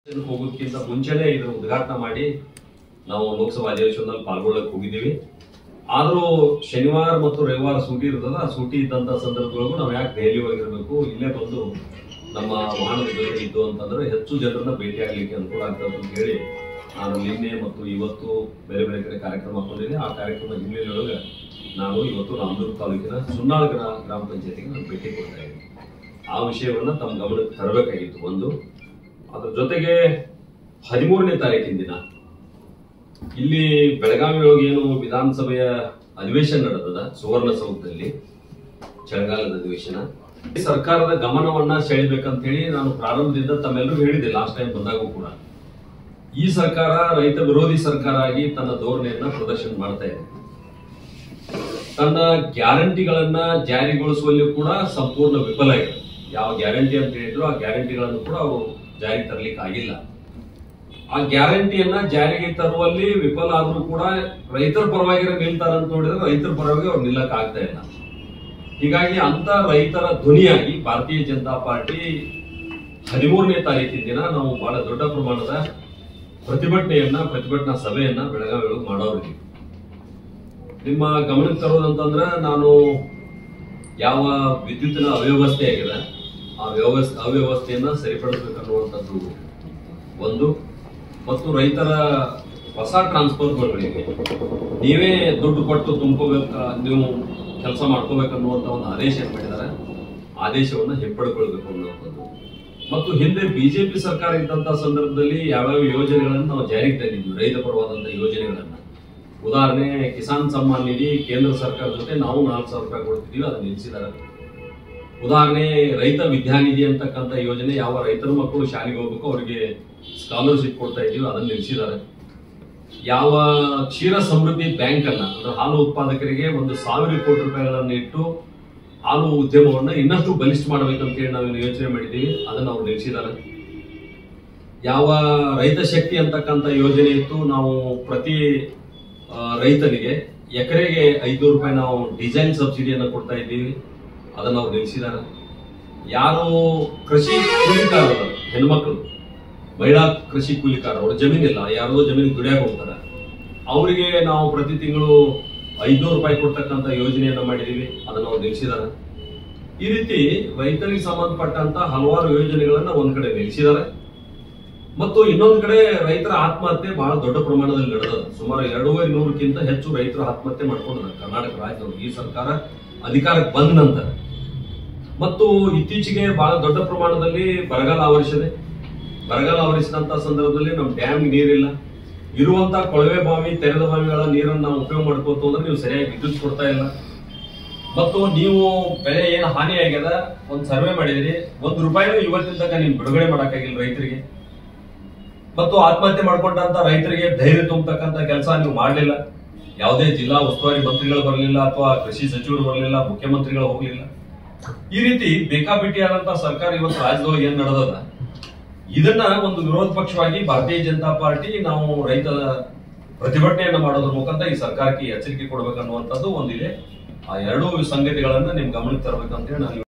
ಇದಕ್ಕೆ ಹೋಗೋದಕ್ಕಿಂತ ಮುಂಚೆನೆ ಇದರ ಉದ್ಘಾಟನೆ ಮಾಡಿ ನಾವು ಲೋಕಸಭಾ ಅಧಿವೇಶನದಲ್ಲಿ ಪಾಲ್ಗೊಳ್ಳಕ್ ಹೋಗಿದ್ದೀವಿ ಆದ್ರೂ ಶನಿವಾರ ಮತ್ತು ರವಿವಾರ ಸೂಟಿ ಇರ್ತದ ಆ ಸೂಟಿ ಇದ್ದಂತ ಸಂದರ್ಭದೊಳಗೂ ನಾವು ಯಾಕೆ ದೆಹಲಿ ಹೋಗಿರ್ಬೇಕು ಇಲ್ಲೇ ಬಂದು ನಮ್ಮ ವಾಹನದ ಜೊತೆ ಇದ್ದು ಅಂತಂದ್ರೆ ಹೆಚ್ಚು ಜನರನ್ನ ಭೇಟಿಯಾಗಲಿಕ್ಕೆ ಅನುಕೂಲ ಆಗ್ತದೆ ಅಂತ ಹೇಳಿ ನಾನು ನಿನ್ನೆ ಮತ್ತು ಇವತ್ತು ಬೇರೆ ಬೇರೆ ಕಡೆ ಕಾರ್ಯಕ್ರಮ ಹಾಕೊಂಡಿದ್ದೆ ಆ ಕಾರ್ಯಕ್ರಮ ಹಿನ್ನೆಲೆಯೊಳಗೆ ನಾನು ಇವತ್ತು ರಾಮದುರ್ಗ ತಾಲೂಕಿನ ಸುನ್ನಾಳ ಗ್ರಾ ಗ್ರಾಮ ಪಂಚಾಯತಿಗೆ ನಾನು ಭೇಟಿ ಕೊಡ್ತಾ ಇದ್ದೀನಿ ಆ ವಿಷಯವನ್ನ ತಮ್ಮ ಗಮನಕ್ಕೆ ತರಬೇಕಾಗಿತ್ತು ಒಂದು ಅದ್ರ ಜೊತೆಗೆ ಹದಿಮೂರನೇ ತಾರೀಕಿನ ದಿನ ಇಲ್ಲಿ ಬೆಳಗಾವಿ ಒಳಗೆ ಏನು ವಿಧಾನಸಭೆಯ ಅಧಿವೇಶನ ನಡೆದದ ಸುವರ್ಣಸೌಧದಲ್ಲಿ ಚಳಿಗಾಲದ ಅಧಿವೇಶನ ಈ ಸರ್ಕಾರದ ಗಮನವನ್ನ ಸೆಳಿಬೇಕಂತ ಹೇಳಿ ನಾನು ಪ್ರಾರಂಭದಿಂದ ತಮ್ಮೆಲ್ಲರಿಗೂ ಹೇಳಿದೆ ಲಾಸ್ಟ್ ಟೈಮ್ ಬಂದಾಗೂ ಕೂಡ ಈ ಸರ್ಕಾರ ರೈತ ವಿರೋಧಿ ಸರ್ಕಾರ ಆಗಿ ತನ್ನ ಧೋರಣೆಯನ್ನ ಪ್ರದರ್ಶನ ಮಾಡ್ತಾ ಇದೆ ತನ್ನ ಗ್ಯಾರಂಟಿಗಳನ್ನ ಜಾರಿಗೊಳಿಸುವಲ್ಲಿ ಕೂಡ ಸಂಪೂರ್ಣ ವಿಫಲ ಇದೆ ಯಾವ ಗ್ಯಾರಂಟಿ ಅಂತ ಹೇಳಿದ್ರು ಆ ಗ್ಯಾರಂಟಿಗಳನ್ನು ಕೂಡ ಅವರು ಜಾರಿಗೆ ತರಲಿಕ್ಕೆ ಆಗಿಲ್ಲ ಆ ಗ್ಯಾರಂಟಿಯನ್ನ ಜಾರಿಗೆ ತರುವಲ್ಲಿ ವಿಫಲ ಆದ್ರೂ ಕೂಡ ರೈತರ ಪರವಾಗಿ ನಿಲ್ತಾರ ಅಂತ ನೋಡಿದ್ರೆ ರೈತರ ಪರವಾಗಿ ಅವ್ರು ನಿಲ್ಲಕ್ ಆಗ್ತಾ ಇಲ್ಲ ಹೀಗಾಗಿ ಅಂತ ರೈತರ ಧ್ವನಿಯಾಗಿ ಭಾರತೀಯ ಜನತಾ ಪಾರ್ಟಿ ಹದಿಮೂರನೇ ತಾರೀಕಿನ ದಿನ ನಾವು ಬಹಳ ದೊಡ್ಡ ಪ್ರಮಾಣದ ಪ್ರತಿಭಟನೆಯನ್ನ ಪ್ರತಿಭಟನಾ ಸಭೆಯನ್ನ ಬೆಳಗಾವಿ ಒಳಗೆ ಮಾಡೋರಿಗೆ ನಿಮ್ಮ ಗಮನಕ್ಕೆ ತರೋದಂತಂದ್ರೆ ನಾನು ಯಾವ ವಿದ್ಯುತ್ತಿನ ಅವ್ಯವಸ್ಥೆ ಆಗಿದೆ ಆ ವ್ಯವಸ್ಥೆ ಅವ್ಯವಸ್ಥೆಯನ್ನ ಸರಿಪಡಿಸಬೇಕನ್ನುವಂಥದ್ದು ಒಂದು ಮತ್ತು ರೈತರ ಹೊಸ ಟ್ರಾನ್ಸ್ಫರ್ಗಳಿಗೆ ನೀವೇ ದುಡ್ಡು ಕೊಟ್ಟು ತುಂಬ್ಕೋಬೇಕ ನೀವು ಕೆಲಸ ಮಾಡ್ಕೋಬೇಕನ್ನುವಂತ ಒಂದು ಆದೇಶ ಏನ್ ಮಾಡಿದ್ದಾರೆ ಆದೇಶವನ್ನ ಹಿಂಪಡ್ಕೊಳ್ಬೇಕು ಅನ್ನುವಂಥದ್ದು ಮತ್ತು ಹಿಂದೆ ಬಿಜೆಪಿ ಸರ್ಕಾರ ಇದ್ದಂತ ಸಂದರ್ಭದಲ್ಲಿ ಯಾವ್ಯಾವ ಯೋಜನೆಗಳನ್ನು ನಾವು ಜಾರಿಗೆ ತಂದಿದ್ವಿ ರೈತ ಪರವಾದಂತ ಯೋಜನೆಗಳನ್ನ ಉದಾಹರಣೆ ಕಿಸಾನ್ ಸಮ್ಮಾನ್ ನಿಧಿ ಕೇಂದ್ರ ಸರ್ಕಾರ ಜೊತೆ ನಾವು ನಾಲ್ಕು ಸಾವಿರ ರೂಪಾಯಿ ಕೊಡ್ತಿದೀವಿ ಅದನ್ನ ನಿಲ್ಲಿಸಿದ್ದಾರೆ ಉದಾಹರಣೆ ರೈತ ವಿದ್ಯಾನಿಧಿ ಅಂತಕ್ಕಂಥ ಯೋಜನೆ ಯಾವ ರೈತರ ಮಕ್ಕಳು ಶಾಲೆಗೆ ಹೋಗ್ಬೇಕು ಅವರಿಗೆ ಸ್ಕಾಲರ್ಶಿಪ್ ಕೊಡ್ತಾ ಇದೀವಿ ಅದನ್ನ ನಿಲ್ಲಿಸಿದ್ದಾರೆ ಯಾವ ಕ್ಷೀರ ಸಮೃದ್ಧಿ ಬ್ಯಾಂಕ್ ಅನ್ನ ಅಂದ್ರೆ ಹಾಲು ಉತ್ಪಾದಕರಿಗೆ ಒಂದು ಸಾವಿರ ಕೋಟಿ ರೂಪಾಯಿಗಳನ್ನ ಇಟ್ಟು ಹಾಲು ಉದ್ಯಮವನ್ನ ಇನ್ನಷ್ಟು ಬಲಿಷ್ಠ ಮಾಡ್ಬೇಕಂತ ಹೇಳಿ ನಾವು ಯೋಚನೆ ಮಾಡಿದೀವಿ ಅದನ್ನ ಅವ್ರು ನಿಲ್ಲಿಸಿದ್ದಾರೆ ಯಾವ ರೈತ ಶಕ್ತಿ ಅಂತಕ್ಕಂಥ ಯೋಜನೆ ಇತ್ತು ನಾವು ಪ್ರತಿ ಆ, ರೈತನಿಗೆ ಎಕರೆಗೆ ಐದ್ನೂರು ರೂಪಾಯಿ ನಾವು ಡಿಸೈನ್ ಸಬ್ಸಿಡಿಯನ್ನ ಕೊಡ್ತಾ ಇದ್ದೀವಿ ಅದನ್ನ ಅವ್ರು ನಿಲ್ಲಿಸಿದ್ದಾರೆ ಯಾರು ಕೃಷಿ ಕೂಲಿಕಾರರು ಹೆಣ್ಮಕ್ಳು ಮಹಿಳಾ ಕೃಷಿ ಕೂಲಿಕಾರ ಅವ್ರ ಜಮೀನಿಲ್ಲ ಯಾರೋ ಜಮೀನು ದುಡಿಯಾಕ ಹೋಗ್ತಾರೆ ಅವರಿಗೆ ನಾವು ಪ್ರತಿ ತಿಂಗಳು ಐದ್ನೂರು ರೂಪಾಯಿ ಕೊಡ್ತಕ್ಕಂಥ ಯೋಜನೆಯನ್ನ ಮಾಡಿದೀವಿ ಅದನ್ನ ಅವ್ರು ನಿಲ್ಲಿಸಿದ್ದಾರೆ ಈ ರೀತಿ ರೈತರಿಗೆ ಸಂಬಂಧಪಟ್ಟಂತ ಹಲವಾರು ಯೋಜನೆಗಳನ್ನ ಒಂದ್ ಕಡೆ ನಿಲ್ಲಿಸಿದ್ದಾರೆ ಮತ್ತು ಇನ್ನೊಂದ್ ಕಡೆ ರೈತರ ಆತ್ಮಹತ್ಯೆ ಬಹಳ ದೊಡ್ಡ ಪ್ರಮಾಣದಲ್ಲಿ ನಡೆದ ಸುಮಾರು ಎರಡೂವರೆ ನೂರಕ್ಕಿಂತ ಹೆಚ್ಚು ರೈತರು ಆತ್ಮಹತ್ಯೆ ಮಾಡ್ಕೊಂಡಿದ್ದಾರೆ ಕರ್ನಾಟಕ ರಾಜ್ಯದವರು ಈ ಸರ್ಕಾರ ಅಧಿಕಾರಕ್ಕೆ ಬಂದ ನಂತರ ಮತ್ತು ಇತ್ತೀಚೆಗೆ ಬಹಳ ದೊಡ್ಡ ಪ್ರಮಾಣದಲ್ಲಿ ಬರಗಾಲ ಆವರಿಸಿದೆ ಬರಗಾಲ ಆವರಿಸಿದಂತ ಸಂದರ್ಭದಲ್ಲಿ ನಮ್ಮ ಡ್ಯಾಮ್ ನೀರಿಲ್ಲ ಇರುವಂತ ಕೊಳವೆ ಬಾವಿ ತೆರೆದ ಬಾವಿಗಳ ನೀರನ್ನು ನಾವು ಉಪಯೋಗ ಮಾಡ್ಕೋತ ಹೋದ್ರೆ ನೀವು ಸರಿಯಾಗಿ ವಿದ್ಯುತ್ ಕೊಡ್ತಾ ಇಲ್ಲ ಮತ್ತು ನೀವು ಬೆಳೆ ಏನು ಹಾನಿ ಆಗ್ಯದ ಒಂದ್ ಸರ್ವೆ ಮಾಡಿದಿರಿ ಒಂದ್ ರೂಪಾಯಿನೂ ಇವತ್ತಿನ ತನಕ ನೀವು ಬಿಡುಗಡೆ ಮಾಡಕ್ಕಾಗಿಲ್ಲ ರೈತರಿಗೆ ಮತ್ತು ಆತ್ಮಹತ್ಯೆ ಮಾಡ್ಕೊಂಡಂತ ರೈತರಿಗೆ ಧೈರ್ಯ ತುಂಬತಕ್ಕಂತ ಕೆಲಸ ನೀವು ಮಾಡಲಿಲ್ಲ ಯಾವುದೇ ಜಿಲ್ಲಾ ಉಸ್ತುವಾರಿ ಮಂತ್ರಿಗಳು ಬರಲಿಲ್ಲ ಅಥವಾ ಕೃಷಿ ಸಚಿವರು ಬರಲಿಲ್ಲ ಮುಖ್ಯಮಂತ್ರಿಗಳು ಹೋಗ್ಲಿಲ್ಲ ಈ ರೀತಿ ಬೇಕಾಬಿಟ್ಟಿಯಾದಂತ ಸರ್ಕಾರ ಇವತ್ತು ರಾಜ್ಯದೊಳಗೆ ಏನ್ ನಡೆದದ ಇದನ್ನ ಒಂದು ವಿರೋಧ ಪಕ್ಷವಾಗಿ ಭಾರತೀಯ ಜನತಾ ಪಾರ್ಟಿ ನಾವು ರೈತ ಪ್ರತಿಭಟನೆಯನ್ನ ಮಾಡೋದ್ರ ಮುಖಾಂತರ ಈ ಸರ್ಕಾರಕ್ಕೆ ಎಚ್ಚರಿಕೆ ಕೊಡಬೇಕನ್ನುವಂಥದ್ದು ಒಂದಿದೆ ಆ ಎರಡೂ ಸಂಗತಿಗಳನ್ನ ನಿಮ್ ಗಮನಕ್ಕೆ ತರಬೇಕಂತ ಹೇಳಿ ನಾನು